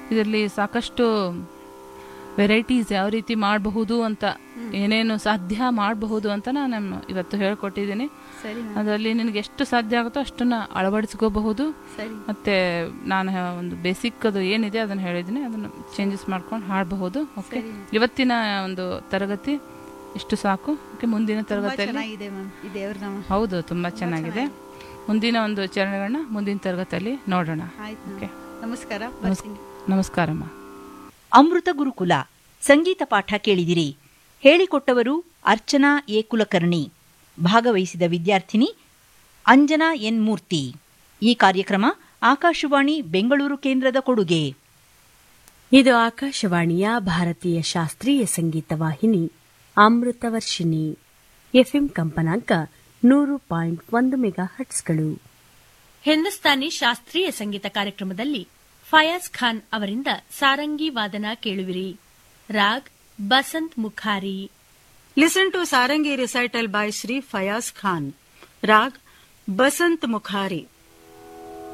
ಇದರಲ್ಲಿ ಸಾಕಷ್ಟು ವೆರೈಟೀಸ್ ಯಾವ ರೀತಿ ಮಾಡಬಹುದು ಅಂತ ಏನೇನು ಸಾಧ್ಯ ಮಾಡಬಹುದು ಅಂತ ನಾನು ಇವತ್ತು ಹೇಳ್ಕೊಟ್ಟಿದ್ದೀನಿ ಸರಿ ಮ್ಯಾಮ್ ಅದರಲ್ಲಿ ನಿನಗೆ ಎಷ್ಟು ಸಾಧ್ಯ ಆಗುತ್ತೋ ಅಷ್ಟನ್ನ ಅಳವಡಿಸ್ಕೋಬಹುದು ಸರಿ ಮತ್ತೆ ನಾನು ಹೇ- ಒಂದು ಬೇಸಿಕ್ ಅದು ಏನಿದೆ ಅದನ್ನ ಹೇಳಿದ್ದೀನಿ ಅದನ್ನ ಚೇಂಜಸ್ ಮಾಡ್ಕೊಂಡು ಹಾಡಬಹುದು ಓಕೆ ಸರಿ. ಇವತ್ತಿನ ಒಂದು ತರಗತಿ ಇಷ್ಟು ಸಾಕು ಓಕೆ ಮುಂದಿನ ತುಂಬಾ ತರಗತಿಯಲ್ಲಿ ಚೆನ್ನಾಗಿದೆ ಮ್ಯಾಮ್ ಈ ದೇವ್ರ ನಾಮ ಹೌದು ತುಂಬಾ ಚೆನ್ನಾಗಿದೆ ಮುಂದಿನ ಒಂದು ಚರಣಗಳನ್ನ ಮುಂದಿನ ತರಗತಿಯಲ್ಲಿ ನೋಡೋಣ ಆಯ್ತು ಓಕೆ ಮ್ಯಾಮ್. ನಮಸ್ಕಾರ ನಮಸ್- ಬರ್ತೀನಿ ನಮಸ್ಕಾರಮ್ಮ ಅಮೃತ ಗುರುಕುಲ ಸಂಗೀತ ಪಾಠ ಕೇಳಿದಿರಿ ಹೇಳಿಕೊಟ್ಟವರು ಅರ್ಚನಾ ಎ ಕುಲಕರ್ಣಿ ಭಾಗವಹಿಸಿದ ವಿದ್ಯಾರ್ಥಿನಿ ಅಂಜನಾ ಎನ್ ಮೂರ್ತಿ ಈ ಕಾರ್ಯಕ್ರಮ ಆಕಾಶವಾಣಿ ಬೆಂಗಳೂರು ಕೇಂದ್ರದ ಕೊಡುಗೆ ಇದು ಆಕಾಶವಾಣಿಯ ಭಾರತೀಯ ಶಾಸ್ತ್ರೀಯ ಸಂಗೀತ ವಾಹಿನಿ ಅಮೃತವರ್ಷಿಣಿ ಎಫ್ಎಂ ಕಂಪನಾಂಕ ನೂರು ಪಾಯಿಂಟ್ ಒಂದು ಮೆಗಾ ಹಟ್ಸ್ಗಳು ಹಿಂದೂಸ್ತಾನಿ ಶಾಸ್ತ್ರೀಯ ಸಂಗೀತ ಕಾರ್ಯಕ್ರಮದಲ್ಲಿ ಫಯಾಜ್ ಖಾನ್ ಅವರಿಂದ ಸಾರಂಗಿ ವಾದನ ಕೇಳುವಿರಿ raag Basant ಮುಖಾರಿ Listen to Sarangi recital by Sri Fayaz Khan. Rag Basant Mukhari.